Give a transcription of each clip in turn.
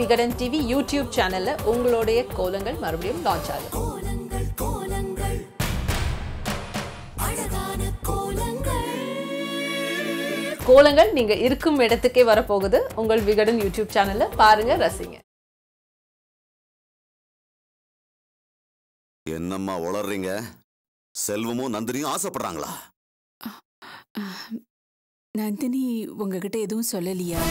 Vikatan TV YouTube சேனல்ல உங்களுடைய கோலங்கள் மறுபடியும் லான்ச் ஆகுது கோலங்கள் கோலங்கள் அழகான கோலங்கள் கோலங்கள் நீங்க இருக்கும் இடத்துக்கே வரப்போகுது உங்கள் விகடன் யூடியூப் சேனல்ல பாருங்க ரசிங்க என்னம்மா உளறீங்க செல்வமும் நந்தினியும் ஆசைப்படுறாங்களா நந்தினி உங்ககிட்ட எதுவும் சொல்லலையா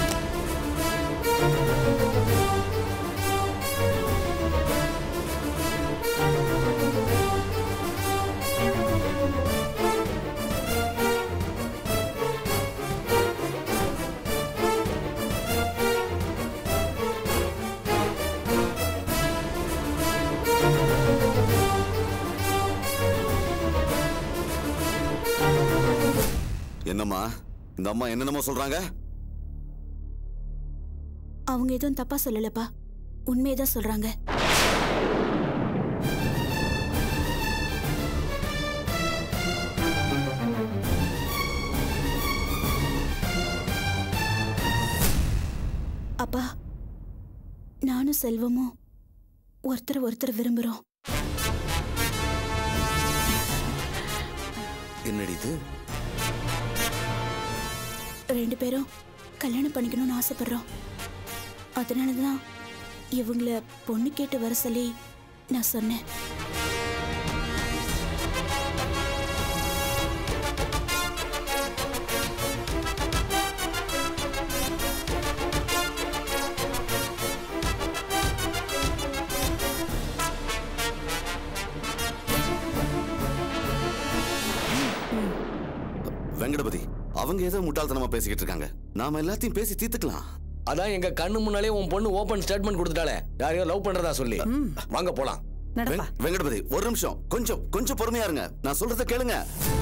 என்னம்மா இந்த அம்மா என்னென்னமோ சொல்றாங்க அவங்க எதுவும் தப்பா சொல்லலப்பா உண்மையதான் சொல்றாங்க அப்பா நானும் செல்வமும் ஒருத்தர் ஒருத்தர் விரும்புறோம் என்னடி இது ரெண்டு பேரும் கல்யாணம் பண்ணிக்கணும்னு ஆசைப்படுறோம் அதனால தான் இவங்கள பொண்ணு கேட்டு வர சொல்லி நான் சொன்னேன் வெங்கடபதி அவங்க ஏதோ முட்டாள்தனமா பேசிக்கிட்டு இருக்காங்க நாம எல்லாத்தையும் பேசி தீர்த்துக்கலாம் அதான் எங்க கண்ணு முன்னாலே உன் பொண்ணு ஓபன் ஸ்டேட்மெண்ட் கொடுத்துட்டாளே யாரையோ லவ் பண்றதா சொல்லி வாங்க போலாம் வெங்- வெங்கடபதி ஒரு நிமிஷம் கொஞ்சம் கொஞ்சம் பொறுமையா இருங்க நான் சொல்றத கேளுங்க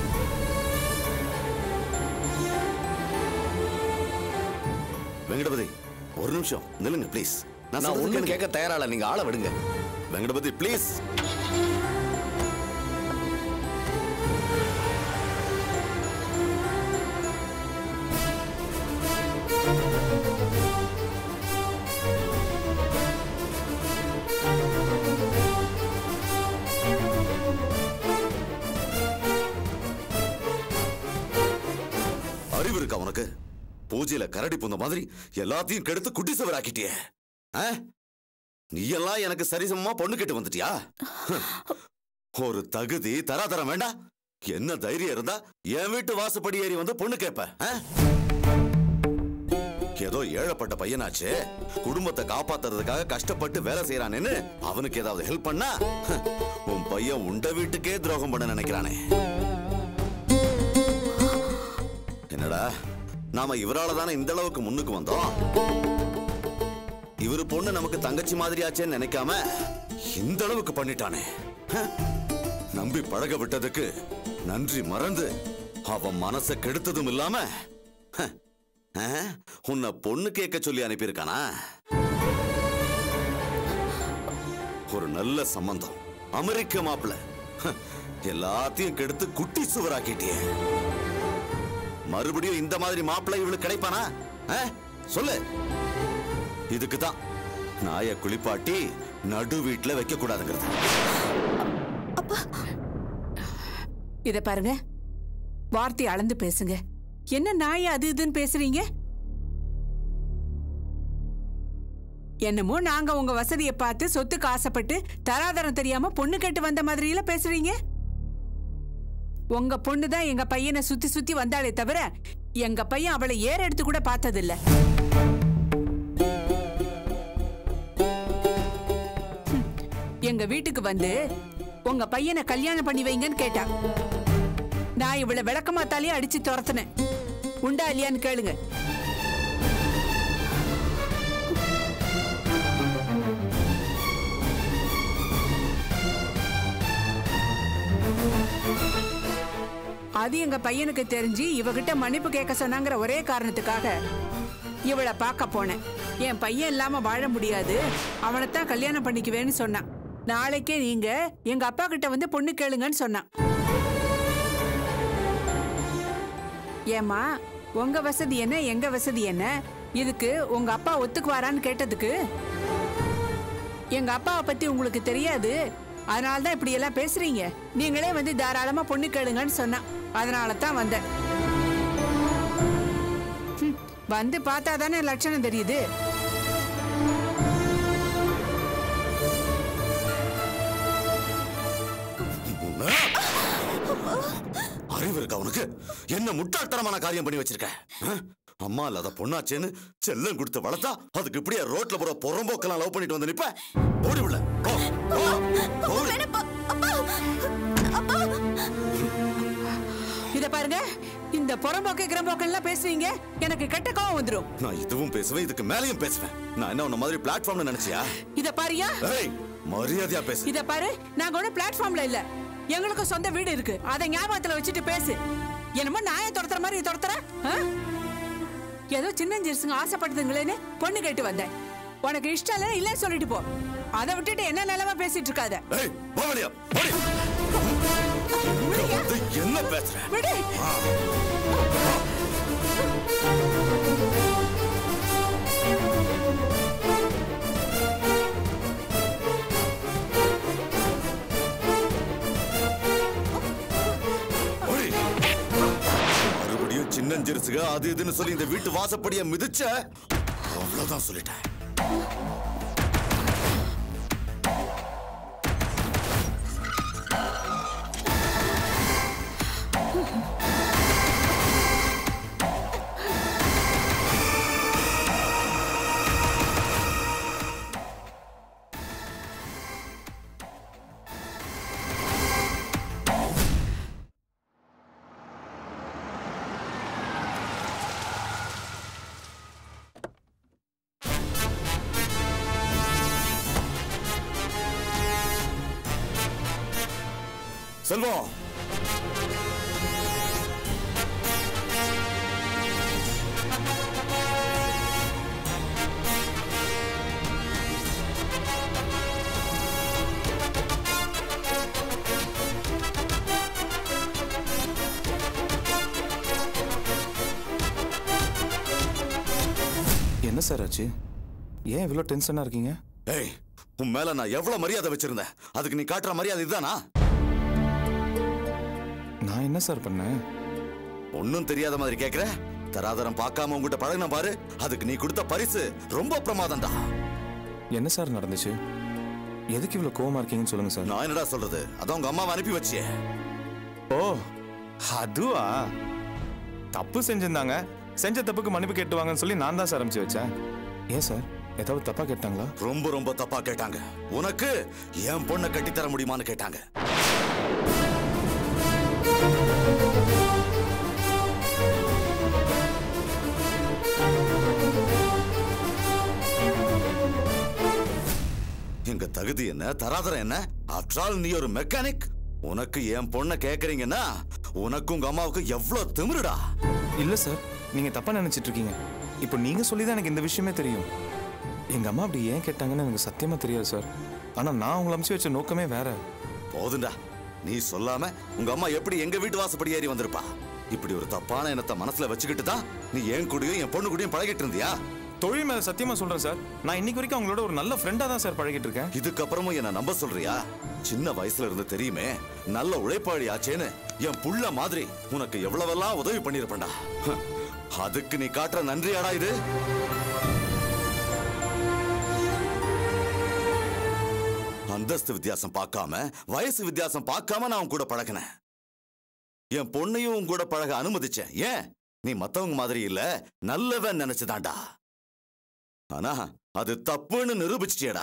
வெங்கடபதி ஒரு நிமிஷம் நில்லுங்க ப்ளீஸ் நான் நான் சொல்றத ஒண்ணும் கேளுங்க கேட்க தயாரால நீங்க ஆள விடுங்க வெங்கடபதி ப்ளீஸ் அறிவு இருக்கா உனக்கு பூஜையில கரடி புந்த மாதிரி எல்லாத்தையும் கெடுத்து குட்டி சுவராக்கிட்டியே ஆ? நீ எல்லாம் எனக்கு சரிசமமா பொண்ணு கேட்டு வந்துட்டியா ஹம். ஒரு தகுதி தராதரம் வேண்டாம் என்ன தைரியம் இருந்தா என் வீட்டு வாசப்படி ஏறி வந்து பொண்ணு கேப்ப ஆ? ஏதோ ஏழப்பட்ட பையனாச்சே குடும்பத்தை காப்பாத்துறதுக்காக கஷ்டப்பட்டு வேலை செய்யறானேன்னு அவனுக்கு ஏதாவது ஹெல்ப் பண்ணா ஹம், உன் பையன் உண்ட வீட்டுக்கே துரோகம் பண்ண நினைக்கிறானே என்னடா நாம இவரால தானே இந்த அளவுக்கு முன்னுக்கு வந்தோம் இவரு பொண்ணு நமக்கு தங்கச்சி மாதிரி ஆச்சேன்னு நினைக்காம இந்த அளவுக்கு பண்ணிட்டானே ஹ? நம்பி பழக விட்டதுக்கு நன்றி மறந்து அவன் மனசை கெடுத்ததும் இல்லாம ஹ, ஆ, உன்னை பொண்ணு கேட்க சொல்லி அனுப்பியிருக்கானா ஒரு நல்ல சம்பந்தம் அமெரிக்க மாப்பிள ஹ, எல்லாத்தையும் கெடுத்து குட்டி சுவராக்கிட்டியே மறுபடியும் இந்த மாதிரி மாப்பிள்ளை இவளுக்கு கிடைப்பானா ஆ? சொல்லு இதுக்கு தான் நாய குளிப்பாட்டி நடு வீட்டுல வைக்க கூடாதுங்கிறது இத பாருங்க வார்த்தை அளந்து பேசுங்க என்ன நாய் அது இதுன்னு பேசுறீங்க என்னமோ நாங்க உங்க வசதியை பார்த்து சொத்துக்கு ஆசைப்பட்டு தராதரம் தெரியாம பொண்ணு கேட்டு வந்த மாதிரியில பேசுறீங்க உங்க பொண்ணு தான் எங்க பையனை சுத்தி சுத்தி வந்தாளே தவிர எங்க பையன் அவளை ஏற எடுத்து கூட பார்த்ததில்ல ஹம், எங்க வீட்டுக்கு வந்து உங்க பையனை கல்யாணம் பண்ணி வைங்கன்னு கேட்டா நான் இவளை விளக்கமாத்தாலே அடிச்சு துரத்துனேன் உண்டா இல்லையான்னு கேளுங்க அது எங்க பையனுக்கு தெரிஞ்சு இவகிட்ட மன்னிப்பு கேட்க சொன்னாங்கிற ஒரே காரணத்துக்காக இவளை பார்க்க போனேன் என் பையன் இல்லாம வாழ முடியாது அவனைத்தான் கல்யாணம் பண்ணிக்குவேன்னு சொன்னான் நாளைக்கே நீங்க எங்க அப்பா கிட்ட வந்து பொண்ணு கேளுங்கன்னு சொன்னான் ஏமா உங்க வசதி என்ன எங்க வசதி என்ன இதுக்கு உங்க அப்பா ஒத்துக்குவாரான்னு கேட்டதுக்கு எங்க அப்பாவை பத்தி உங்களுக்கு தெரியாது அதனால தான் இப்படி எல்லாம் பேசுறீங்க நீங்களே வந்து தாராளமா பொண்ணு கேளுங்கன்னு சொன்னா அதனால தான் வந்தேன் ஹம், வந்து பார்த்தா தானே லட்சணம் தெரியுது உன்னை- அறிவு இருக்கா உனக்கு என்ன முட்டாள்தனமான காரியம் பண்ணி வச்சிருக்க ஆ? அம்மா இல்லாத பொண்ணாச்சேன்னு செல்லம் கொடுத்து வளர்த்தா அதுக்கு இப்படியே ரோட்ல போற புறம்போக்கெல்லாம் லவ் பண்ணிட்டு வந்து நிப்ப ஓடி விடல போ, போ, ஓடு. இத பாருங்க இந்த புறம்போக்கு கிரம்போக்கெல்லாம் பேசுறீங்க எனக்கு கெட்ட கோவம் வந்துடும் நான் இதுவும் பேசுவேன் இதுக்கு மேலயும் பேசுவேன் நான் என்ன உன்ன மாதிரி பிளாட்ஃபார்ம்னு நினைச்சியா இத பாரியா ஏய் மரியாதையா பேசு இத பாரு நாங்க ஒண்ணு பிளாட்ஃபார்ம்ல இல்ல எங்களுக்கு சொந்த வீடு இருக்கு அதை ஞாபகத்துல வச்சுட்டு பேசு என்னமோ நாயை துரத்துற மாதிரி துரத்துற ஆ? ஏதோ சின்னஞ்சிறுசுங்க ஆசைப்படுதுங்களேன்னு பொண்ணு கேட்டு வந்தேன் உனக்கு இஷ்டம் இல்ல இல்ல சொல்லிட்டு போ அதை விட்டுட்டு என்ன நிலைமை பேசிட்டு இருக்காத ஏய் போவலியா போடி இங்க வந்து என்ன பேசுற விடு ஓடி மறுபடியும் சின்னஞ்சிறுசுக அது இதுன்னு சொல்லி இந்த வீட்டு வாசப்படிய மிதிச்ச அவ்வளவுதான் சொல்லிட்டேன் செல்வம் என்ன சார் ஆச்சு ஏன் இவ்வளோ டென்ஷனாக இருக்கீங்க ஏய் உன் மேல நான் எவ்வளவு மரியாதை வச்சிருந்தேன் அதுக்கு நீ காட்டுற மரியாதை இதுதானா நான் என்ன சார் பண்ணேன் ஒன்னும் தெரியாத மாதிரி கேக்குற தராதரம் பார்க்காம உங்ககிட்ட பழகின பாரு அதுக்கு நீ கொடுத்த பரிசு ரொம்ப பிரமாதம்டா என்ன சார் நடந்துச்சு எதுக்கு இவ்வளோ கோவமா இருக்கீங்கன்னு சொல்லுங்க சார் நான் என்னடா சொல்றது அதான் உங்க அம்மாவை அனுப்பி வச்சியே ஓ அதுவா தப்பு செஞ்சிருந்தாங்க செஞ்ச தப்புக்கு மன்னிப்பு கேட்டுவாங்கன்னு சொல்லி நான் தான் சார் அனுப்பிச்சு வச்சேன் ஏன் சார் ஏதாவது தப்பா கேட்டாங்களா ரொம்ப ரொம்ப தப்பா கேட்டாங்க உனக்கு என் பொண்ணை கட்டி தர முடியுமான்னு கேட்டாங்க எங்க தகுதி என்ன தராதரம் என்ன ஆஃப்டர் நீ ஒரு மெக்கானிக் உனக்கு என் பொண்ணை கேக்குறீங்கன்னா உனக்கு உங்க அம்மாவுக்கு எவ்வளவு திமிருடா இல்ல சார் நீங்க தப்பா நினைச்சிட்டு இருக்கீங்க இப்போ நீங்க சொல்லி தான் எனக்கு இந்த விஷயமே தெரியும் எங்க அம்மா அப்படி ஏன் கேட்டாங்கன்னு எனக்கு சத்தியமா தெரியாது சார் ஆனா நான் உங்களை அனுப்பிச்சு வச்ச நோக்கமே வேற போதுண்டா நீ சொல்லாம உங்க அம்மா எப்படி எங்க வீட்டு வாசப்படி ஏறி வந்திருப்பா இப்படி ஒரு தப்பான எண்ணத்தை மனசுல வச்சுக்கிட்டு தான் நீ என் கூடயும் என் பொண்ணு கூடயும் பழகிட்டு இருந்தியா தொழில் மேல சத்தியமா சொல்றேன் சார் நான் இன்னைக்கு வரைக்கும் அவங்களோட ஒரு நல்ல ஃப்ரெண்டா தான் சார் பழகிட்டு இருக்கேன் இதுக்கப்புறமும் என்ன நம்ப சொல்றியா சின்ன வயசுல இருந்து தெரியுமே நல்ல உழைப்பாளி ஆச்சேன்னு என் புள்ள மாதிரி உனக்கு எவ்வளவெல்லாம் உதவி பண்ணிருப்பேன்டா ஹம், அதுக்கு நீ காட்டுற நன்றியாடா இது அந்தஸ்து வித்தியாசம் பார்க்காம வயசு வித்தியாசம் பார்க்காம நான் உன் கூட பழகினேன் என் பொண்ணையும் உன் கூட பழக அனுமதிச்சேன் ஏன் நீ மத்தவங்க மாதிரி இல்ல நல்லவன் நினைச்சுதான்டா ஆனா அது தப்புன்னு நிரூபிச்சிட்டியடா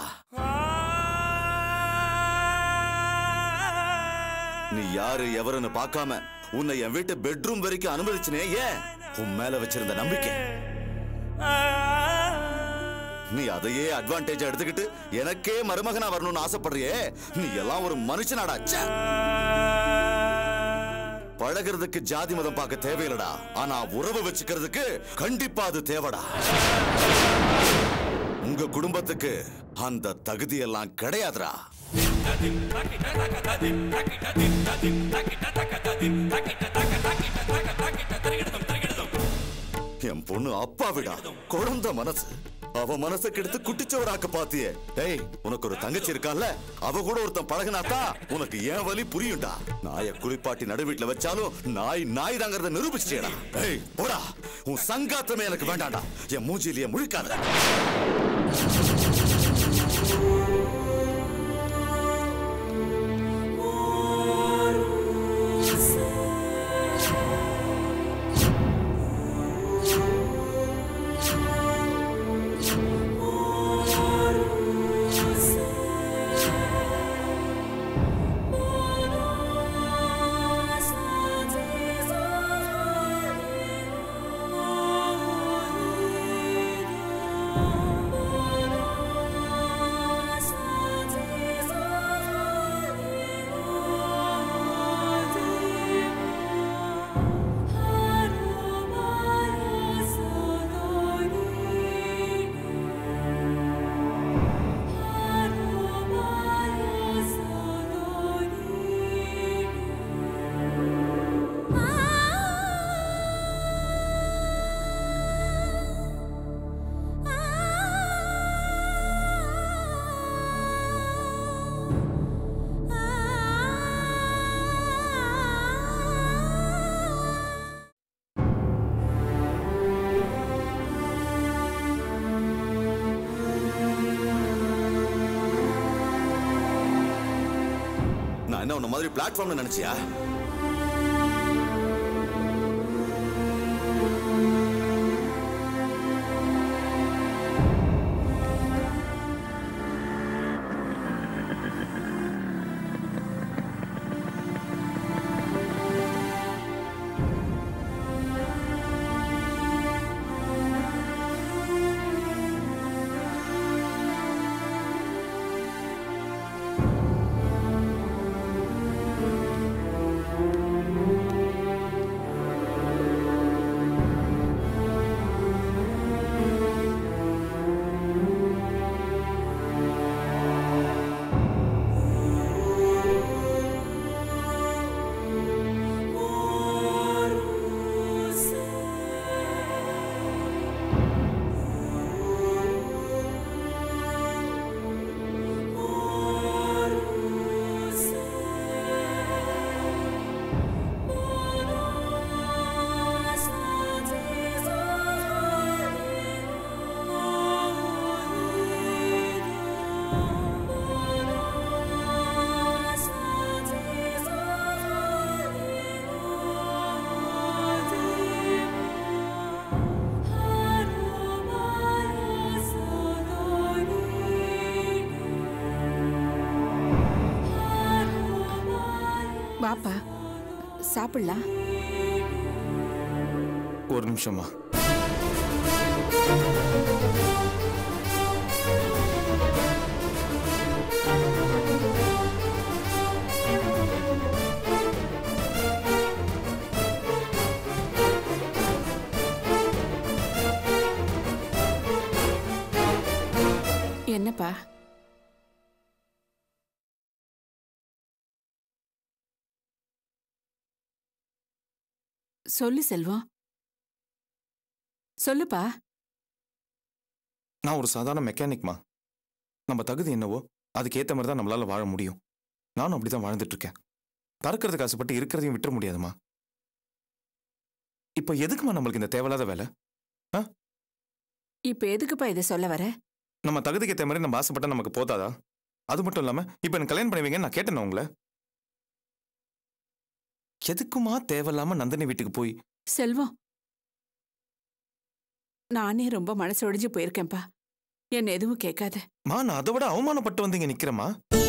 நீ யாரு எவருன்னு பார்க்காம உன்னை என் வீட்டு பெட்ரூம் வரைக்கும் அனுமதிச்சனே ஏன் உன் மேல வச்சிருந்த நம்பிக்கை நீ அதையே அட்வான்டேஜ் எடுத்துக்கிட்டு எனக்கே மருமகனா வரணும்னு ஆசைப்படுறியே நீ எல்லாம் ஒரு மனுஷனாடா ச்சே. பழகுறதுக்கு ஜாதி மதம் பார்க்க தேவையில்லடா ஆனா உறவு வச்சுக்கிறதுக்கு கண்டிப்பா அது தேவைடா உங்க குடும்பத்துக்கு அந்த தகுதி எல்லாம் கிடையாதுடா என் பொண்ணு அப்பா விடா குழந்தை மனசு அவ மனசை கெடுத்து குட்டிச்சவராக்க பாத்தியே டேய் உனக்கு ஒரு தங்கச்சி இருக்கால அவ கூட ஒருத்தன் பழகினாத்தான் உனக்கு ஏன் வலி புரியும்டா நாய குளிப்பாட்டி நடு வீட்டுல வச்சாலும் நாய் நாய் தாங்கிறத நிரூபிச்சிட்டேடா டேய் போடா உன் சங்காத்தமே எனக்கு வேண்டாம்டா என் மூஞ்சிலேயே முழிக்காத நான் என்ன உன்ன மாதிரி பிளாட்ஃபார்ம்ல நினைச்சியா வாப்பா சாப்பிடலாம் ஒரு நிமிஷமா என்னப்பா சொல்லு செல்வம் சொல்லுப்பா நான் ஒரு சாதாரண மெக்கானிக்மா நம்ம தகுதி என்னவோ அதுக்கு ஏத்த மாதிரி தான் நம்மளால வாழ முடியும் நானும் அப்படிதான் வாழ்ந்துட்டு இருக்கேன் பறக்கிறதுக்கு ஆசைப்பட்டு இருக்கிறதையும் விட்டுற முடியாதுமா இப்போ எதுக்குமா நம்மளுக்கு இந்த தேவையில்லாத வேலை இப்ப எதுக்குப்பா இதை சொல்ல வர நம்ம தகுதிக்கு ஏற்ற மாதிரி நம்ம ஆசைப்பட்டா நமக்கு போதாதா அது மட்டும் இல்லாம இப்போ எனக்கு கல்யாணம் பண்ணுவீங்கன்னு நான் கேட்டேன் உங்களை எதுக்குமா தேவையில்லாம நந்தினி வீட்டுக்கு போய் செல்வம் நானே ரொம்ப மனசு ஒடிஞ்சு போயிருக்கேன்ப்பா என்ன எதுவும் கேட்காத மா நான் அதை விட அவமானப்பட்டு வந்து இங்க நிக்கிறேம்மா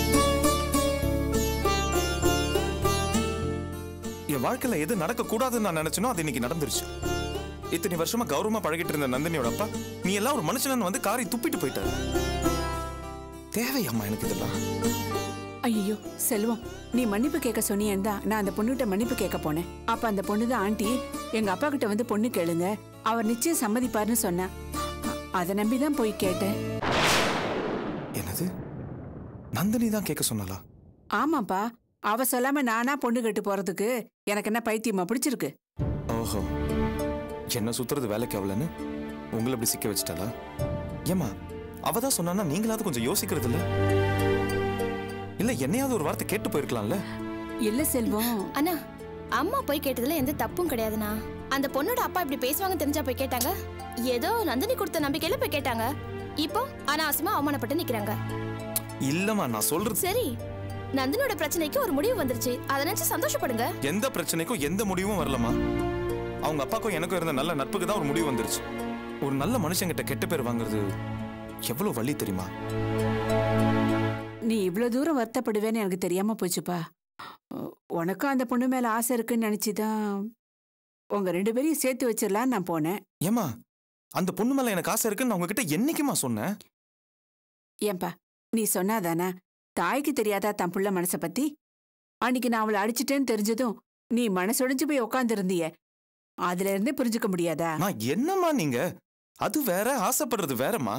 என் வாழ்க்கையில எது நடக்க கூடாதுன்னு நான் நினைச்சனோ அது இன்னைக்கு நடந்துருச்சு இத்தனை வருஷமா கௌரவமா பழகிட்டு இருந்த நந்தினியோட அப்பா நீ எல்லாம் ஒரு மனுஷனன்னு வந்து காரை துப்பிட்டு போயிட்டாரு தேவையம்மா எனக்கு இதெல்லாம் ஐயோ செல்வம் நீ மன்னிப்பு கேட்க சொன்னியேன்னு தான் நான் அந்த பொண்ணுகிட்ட மன்னிப்பு கேட்க போனேன் அப்ப அந்த பொண்ணு தான் ஆண்டி எங்க அப்பா கிட்ட வந்து பொண்ணு கேளுங்க அவர் நிச்சயம் சம்மதிப்பாருன்னு சொன்னா அ- அதை நம்பி தான் போய் கேட்டேன் என்னது நந்தினி தான் கேட்க சொன்னாலா ஆமாப்பா அவ சொல்லாம நானா பொண்ணு கேட்டு போறதுக்கு எனக்கு என்ன பைத்தியமா பிடிச்சிருக்கு ஓஹோ என்ன சுத்துறது வேலைக்கு ஆகலன்னு உங்களை இப்படி சிக்க வச்சிட்டாளா ஏமா அவ தான் சொன்னா நீங்களாவது கொஞ்சம் யோசிக்கிறது இல்ல இல்ல என்னையாவது ஒரு வார்த்தை கேட்டு போயிருக்கலாம்ல இல்ல செல்வம் அண்ணா அம்மா போய் கேட்டதுல எந்த தப்பும் கிடையாதுண்ணா அந்த பொண்ணோட அப்பா இப்படி பேசுவாங்க தெரிஞ்சா போய் கேட்டாங்க ஏதோ நந்தினி கொடுத்த நம்பிக்கையில போய் கேட்டாங்க இப்போ அனாவசியமா அவமானப்பட்டு நிக்கிறாங்க இல்லம்மா நான் சொல்றது சரி நந்தினியோட பிரச்சனைக்கு ஒரு முடிவு வந்துருச்சு அதை நினைச்சு சந்தோஷப்படுங்க எந்த பிரச்சனைக்கும் எந்த முடிவும் வரலமா அவங்க அப்பாக்கும் எனக்கும் இருந்த நல்ல நட்புக்கு தான் ஒரு முடிவு வந்துருச்சு ஒரு நல்ல மனுஷங்கிட்ட கெட்ட பேர் வாங்குறது எவ்வளவு வலி தெரியுமா நீ இவ்வளவு தூரம் வருத்தப்படுவேன்னு எனக்கு தெரியாம போச்சுப்பா உ- உனக்கும் அந்த பொண்ணு மேல ஆசை இருக்குன்னு நினைச்சுதான் உங்க ரெண்டு பேரையும் சேர்த்து வச்சிடலான்னு நான் போனேன் ஏமா அந்த பொண்ணு மேல எனக்கு ஆசை இருக்குன்னு நான் உங்ககிட்ட என்னைக்குமா சொன்னேன் ஏன்பா நீ சொன்னாதானா தாய்க்கு தெரியாதா தன் புள்ள மனசை பத்தி அன்னைக்கு நான் அவளை அடிச்சிட்டேன்னு தெரிஞ்சதும் நீ மனசொடிஞ்சு போய் உட்காந்துருந்திய அதுல இருந்தே புரிஞ்சுக்க முடியாதா நான் என்னம்மா நீங்க அது வேற ஆசைப்படுறது வேறம்மா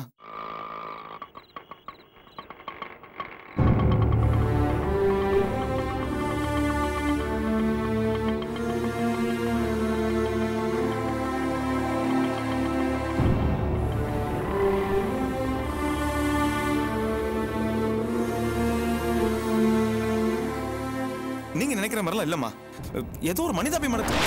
நீங்க நினைக்கிற மாதிரிலாம் இல்லம்மா ஏதோ ஒரு மனிதாபிமானத்தை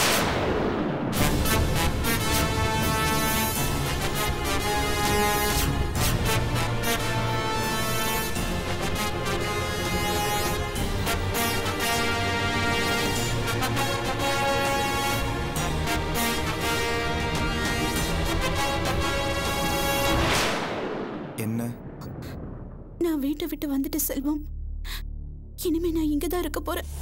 என்ன நான் வீட்டை விட்டு வந்துட்டு செல்வம் இனிமே நான் இங்க தான் இருக்க போறேன்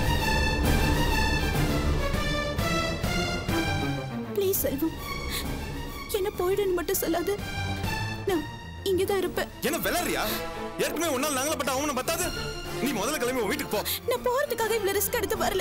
ப்ளீஸ் செல்வம் என்ன போயிடுன்னு மட்டும் சொல்லாத நான் இங்க தான் இருப்பேன் என்ன விளறியா ஏற்கனவே உன்னால் நாங்கள பட்ட அவனை பத்தாது நீ முதல்ல கிளம்பி உன் வீட்டுக்கு போ நான் போறதுக்காக இவ்வளவு ரிஸ்க் எடுத்து வரல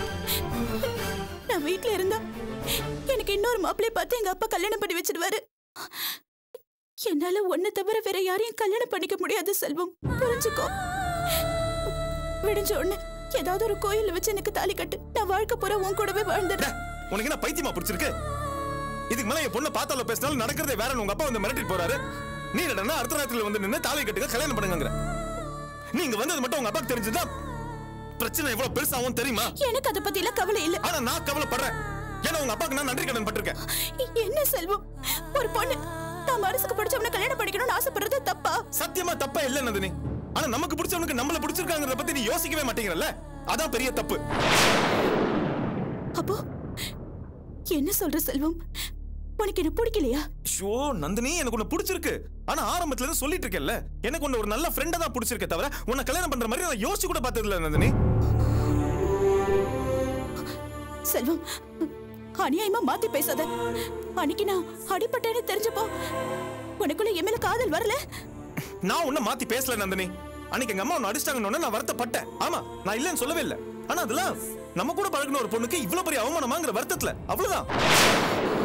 நான் வீட்ல இருந்தா எனக்கு இன்னொரு மாப்பிள்ளைய பார்த்து எங்க அப்பா கல்யாணம் பண்ணி வச்சிடுவாரு என்னால ஒன்ன தவிர வேற யாரையும் கல்யாணம் பண்ணிக்க முடியாது செல்வம் புரிஞ்சுக்கோ விடிஞ்ச உடனே ஏதாவது ஒரு கோயில்ல வச்சு எனக்கு தாலி கட்டு நான் வாழ்க்கை பூரா உன் கூடவே வாழ்ந்துடுறேன் உனக்கு என்ன பைத்தியமா பிடிச்சிருக்கு இதுக்கு மேல என் பொண்ணை பார்த்தால பேசினாலும் நடக்கிறதே வேற உங்க அப்பா வந்து மிரட்டிட்டு போறாரு நீ என்னடா அடுத்த நேரத்துல வந்து நின்னு தாலி கட்டுங்க கல்யாணம் பண்ணுங்கங்கிற நீங்க வந்தது மட்டும் உங்க அப்பாக்கு தெரிஞ்சுதா பிரச்சனை எவ்வளவு பெருசாகும் தெரியுமா எனக்கு அதை பத்தி எல்லாம் கவலை இல்ல ஆனா நான் கவலைப்படுறேன் ஏன்னா உங்க அப்பாக்கு நான் நன்றி கடன் பட்டிருக்கேன் என்ன செல்வம் ஒரு பொண்ணு நான் மனசுக்கு பிடிச்சவன கல்யாணம் பண்ணிக்கணும்னு ஆசைப்படுறது தப்பா சத்தியமா தப்பா இல்ல நந்தினி ஆனா நமக்கு பிடிச்சவனுக்கு நம்மள பிடிச்சிருக்காங்கறத பத்தி நீ யோசிக்கவே மாட்டேங்கிறல்ல அதான் பெரிய தப்பு அப்போ என்ன சொல்ற செல்வம் உனக்கு என்ன பிடிக்கலையா ஷோ நந்தினி எனக்கு உன்னை பிடிச்சிருக்கு ஆனா ஆரம்பத்துல இருந்து சொல்லிட்டு இருக்கேன்ல எனக்கு உன்னை ஒரு நல்ல ஃப்ரெண்டா தான் பிடிச்சிருக்கே தவிர உன்னை கல்யாணம் பண்ற மாதிரி நான் யோசிச்சு கூட பார்த்தது இல்ல நந்தினி செல்வம் அநியாயமா மாத்தி பேசாத அன்னைக்கு நான் அடிப்பட்டேன்னு தெரிஞ்சப்போ உனக்குள்ள என் மேல காதல் வரல நான் உன்னை மாத்தி பேசல நந்தினி அன்னைக்கு எங்க அம்மா உன்னை அடிச்சிட்டாங்கன்னு நான் வருத்தப்பட்டேன் ஆமா நான் இல்லைன்னு சொல்லவே இல்லை ஆனா அதெல்லாம் நம்ம கூட பழகின ஒரு பொண்ணுக்கு இவ்வளவு பெரிய அவமானமாங்கிற வருத்தத்துல அவ்வளவுதான்